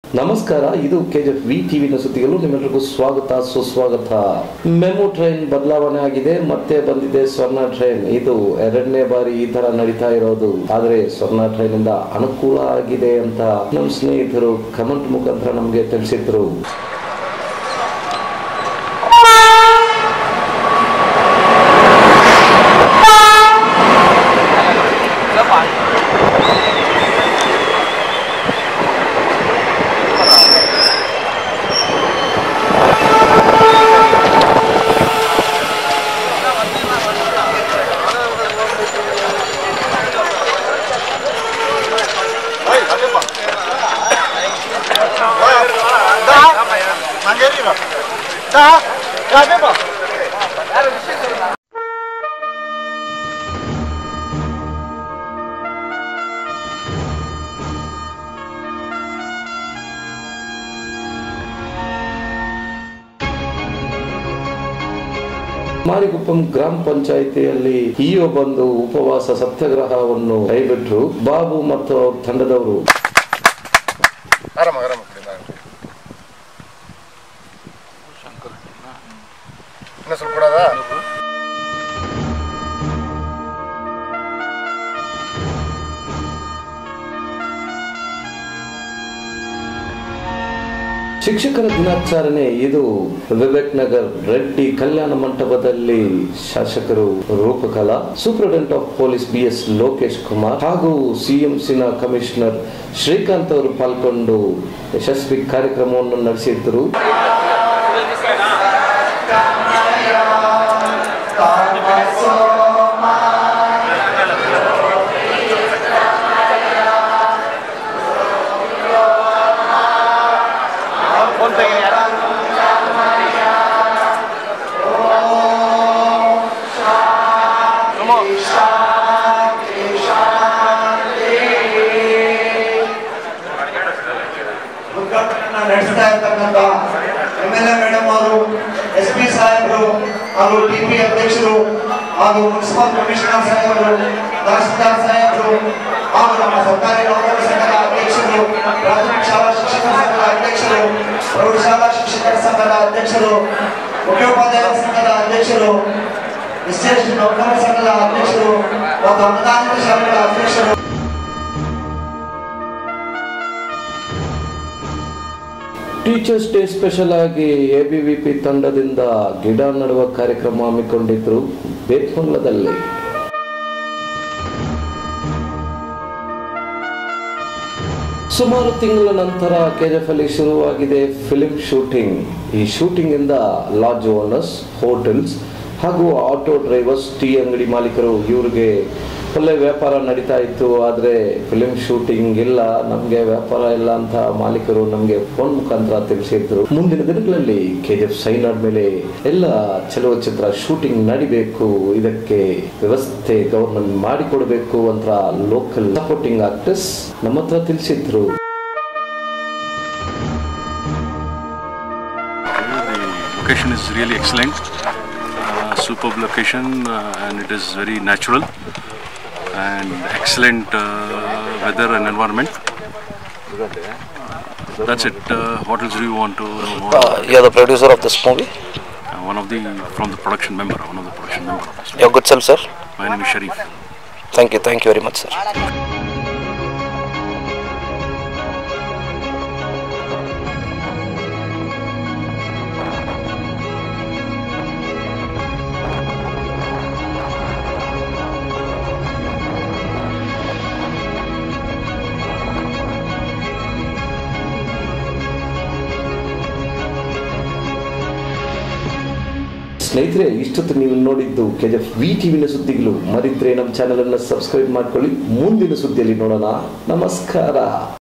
ನಮಸ್ಕಾರ ಇದು KGF V ಟಿವಿನ ಸುದ್ದಿಗಳು ನಿಮ್ಮೆಲ್ಲರಿಗೂ ಸ್ವಾಗತ ಸುಸ್ವಾಗತ ಮೆಮು ಟ್ರೈನ್ ಬದಲಾವಣೆ ಆಗಿದೆ ಮತ್ತೆ ಬಂದಿದೆ ಸ್ವರ್ಣ ಟ್ರೈನ್ ಇದು ಎರಡನೇ ಬಾರಿ ಈ ತರ ನಡೀತಾ ಇರೋದು ಆದ್ರೆ ಸ್ವರ್ಣ ಟ್ರೈನ್ ಇಂದ ಅನುಕೂಲ ಆಗಿದೆ ಅಂತ ನಮ್ಮ ಸ್ನೇಹಿತರು ಕಮೆಂಟ್ ಮುಖಾಂತರ ನಮಗೆ ತಿಳಿಸಿದ್ರು mangerino. Da, da, beba. ಮಾರಿಗುಪ್ಪಂ ಗ್ರಾಮ ಪಂಚಾಯಿತಿಯಲ್ಲಿ ಇಒ ಬಂದು ಉಪವಾಸ ಸತ್ಯಾಗ್ರಹವನ್ನು ಕೈಬಿಟ್ರು ಬಾಬು ಮತ್ತು ಅವ್ರ ತಂಡದವರು ಆರಾಮ ಆರಾಮ ಇನ್ನ ಸ್ವಲ್ಪ ಕೊಡೋದಾ ಶಿಕ್ಷಕರ ದಿನಾಚರಣೆ ಇದು ವಿವೇಕ್ ನಗರ್ ರೆಡ್ಡಿ ಕಲ್ಯಾಣ ಮಂಟಪದಲ್ಲಿ ಶಾಸಕರು Roopakala superintendent of police B S Lokesh Kumar ಹಾಗೂ ಸಿಎಂಸಿನ ಕಮಿಷನರ್ ಶ್ರೀಕಾಂತ್ ಅವರು ಪಾಲ್ಗೊಂಡು ಯಶಸ್ವಿ ಕಾರ್ಯಕ್ರಮವನ್ನು ನಡೆಸಿದ್ರು ಉದ್ಘಾಟನೆಯನ್ನ ನಡೆಸ್ತಾ ಇರ್ತಕ್ಕಂಥ ಎಂ ಎಲ್ ಎ ಮೇಡಮ್ ಅವರು ಎಸ್ ಪಿ ಸಾಹೇಬರು ಹಾಗೂ ಟಿ ಪಿ ಅಧ್ಯಕ್ಷರು ಹಾಗೂ ಮುನ್ಸಿಪಲ್ ಕಮಿಷನರ್ ಸಾಹೇಬರು ತಹಸೀಲ್ದಾರ್ ಸಾಹೇಬರು ಹಾಗೂ ನಮ್ಮ ಸರ್ಕಾರಿ ನೌಕರ ಸಂಘದ ಅಧ್ಯಕ್ಷರು ಪ್ರಾಥಮಿಕ ಶಾಲಾ ಶಿಕ್ಷಕರ ಸಂಘದ ಅಧ್ಯಕ್ಷರು ಪ್ರೌಢಶಾಲಾ ಶಿಕ್ಷಕರ ಸಂಘದ ಅಧ್ಯಕ್ಷರು ಮುಖ್ಯೋಪಾಧ್ಯಾಯರ ಸಂಘದ ಅಧ್ಯಕ್ಷರು ಎಸ್ ಸಿ ಎಸ್ ಟಿ ನೌಕರರ ಸಂಘದ ಅಧ್ಯಕ್ಷರು ಮತ್ತು ಅನುದಾನಿತ ಶಾಲೆಗಳ ಅಧ್ಯಕ್ಷರು ಟೀಚರ್ಸ್ ಡೇ ಸ್ಪೆಷಲ್ ಆಗಿ ಎಬಿವಿಪಿ ತಂಡದಿಂದ ಗಿಡ ನಡುವ ಕಾರ್ಯಕ್ರಮ ಹಮ್ಮಿಕೊಂಡಿದ್ರು ಬೇತ್ಮಂಗ್ಲದಲ್ಲಿ ಸುಮಾರು ತಿಂಗಳ ನಂತರ ಕೆಜೆಫ್ ಅಲ್ಲಿ ಶುರುವಾಗಿದೆ ಫಿಲಿಂ ಶೂಟಿಂಗ್ ಈ ಶೂಟಿಂಗ್ ಇಂದ ಲಾಡ್ಜ್ ಓನರ್ಸ್ ಹೋಟೆಲ್ಸ್ ಹಾಗೂ ಆಟೋ ಡ್ರೈವರ್ಸ್ ಟೀ ಅಂಗಡಿ ಮಾಲೀಕರು ಇವ್ರಿಗೆ ಒಳ್ಳೆ ವ್ಯಾಪಾರ ನಡೀತಾ ಇತ್ತು ಆದರೆ ಫಿಲಿಂ ಶೂಟಿಂಗ್ ಇಲ್ಲ ನಮಗೆ ವ್ಯಾಪಾರ ಇಲ್ಲ ಅಂತ ಮಾಲೀಕರು ನಮಗೆ ಫೋನ್ ಮುಖಾಂತರ ತಿಳಿಸಿದ್ರು ಮುಂದಿನ ದಿನಗಳಲ್ಲಿ ಕೆಜಿಎಫ್ ಸೈನ್ ಆದ್ಮೇಲೆ ಎಲ್ಲ ಚಲನಚಿತ್ರ ಶೂಟಿಂಗ್ ನಡಿಬೇಕು ಇದಕ್ಕೆ ವ್ಯವಸ್ಥೆ ಗವರ್ಮೆಂಟ್ ಮಾಡಿಕೊಡ್ಬೇಕು ಅಂತ ಲೋಕಲ್ ಸಪೋರ್ಟಿಂಗ್ ಆಕ್ಟರ್ಸ್ ನಮ್ಮ ಹತ್ರ ತಿಳಿಸಿದ್ರು The location is really excellent, uh, superb location, uh, and it is very natural and excellent uh, weather and environment. That's it. Uh, what else do you want to know more? Uh, you're the producer of this movie. Uh, one of the from the production member, one of the production member. of this. You're good self, sir. My name is Sharif. Thank you. Thank you very much, sir. ಸ್ನೇಹಿತರೆ ಇಷ್ಟೊತ್ತು ನೀವು ನೋಡಿದ್ದು ಕೆಜೆಫ್ V ಟಿವಿನ ಸುದ್ದಿಗಳು ಮರಿದ್ರೆ ನಮ್ಮ channel ಅನ್ನು subscribe ಮಾಡ್ಕೊಳ್ಳಿ ಮುಂದಿನ ಸುದ್ದಿಯಲ್ಲಿ ನೋಡೋಣ ನಮಸ್ಕಾರ